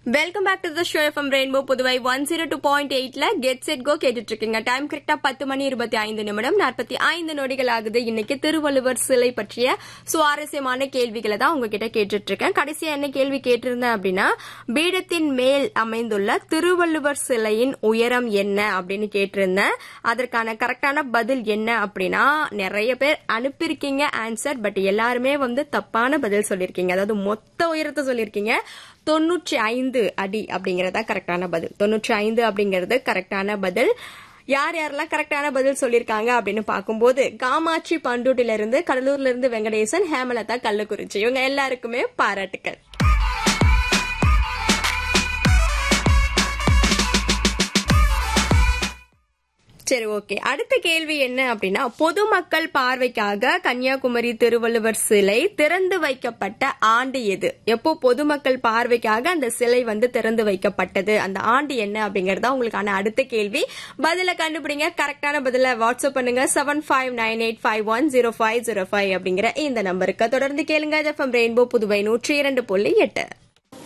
welcome back to the show FM Rainbow Puduvai one zero two point எயிட்ல get set go கேட்டுட்டு இருக்கீங்க time கரெக்டா பத்து மணி இருபத்தி ஐந்து நிமிடம் நாற்பத்தி ஐந்து நொடிகள் ஆகுது இன்னைக்கு திருவள்ளுவர் சிலை பற்றிய சுவாரஸ்யமான கேள்விகளை தான் உங்ககிட்ட கேட்டுட்டு இருக்கேன் கடைசியா என்ன கேள்வி கேட்டிருந்தேன் அப்படின்னா பீடத்தின் மேல் அமைந்துள்ள திருவள்ளுவர் சிலையின் உயரம் என்ன அப்படின்னு கேட்டிருந்தேன் அதற்கான கரெக்டான பதில் என்ன அப்படின்னா நிறைய பேர் அனுப்பியிருக்கீங்க ஆன்சர் பட் எல்லாருமே வந்து தப்பான பதில் சொல்லியிருக்கீங்க அதாவது மொத்த உயரத்தை சொல்லியிருக்கீங்க தொண்ணூற்றி ஐந்து அடி அப்படிங்கறதா கரெக்டான பதில் தொண்ணூற்றி ஐந்து அப்படிங்கிறது கரெக்டான பதில் யார் யாரெல்லாம் கரெக்டான பதில் சொல்லியிருக்காங்க அப்படின்னு பார்க்கும்போது காமாட்சி பண்டூட்டில இருந்து கடலூர்ல இருந்து வெங்கடேசன் ஹேமலதா கள்ளக்குறிச்சி இவங்க எல்லாருக்குமே பாராட்டுக்கள் சரி ஓகே அடுத்த கேள்வி என்ன அப்படின்னா பொதுமக்கள் பார்வைக்காக கன்னியாகுமரி திருவள்ளுவர் சிலை திறந்து வைக்கப்பட்ட ஆண்டு எது எப்போ பொதுமக்கள் பார்வைக்காக அந்த சிலை வந்து திறந்து வைக்கப்பட்டது அந்த ஆண்டு என்ன அப்படிங்கறதா உங்களுக்கான அடுத்த கேள்வி பதில கண்டுபிடிங்க கரெக்டான பதில வாட்ஸ்அப் பண்ணுங்க seven five nine eight five one zero five zero five அப்படிங்கிற இந்த நம்பருக்கு தொடர்ந்து கேளுங்க எஃப்எம் ரெயின்போ புதுவை நூற்றி இரண்டு புள்ளி எட்டு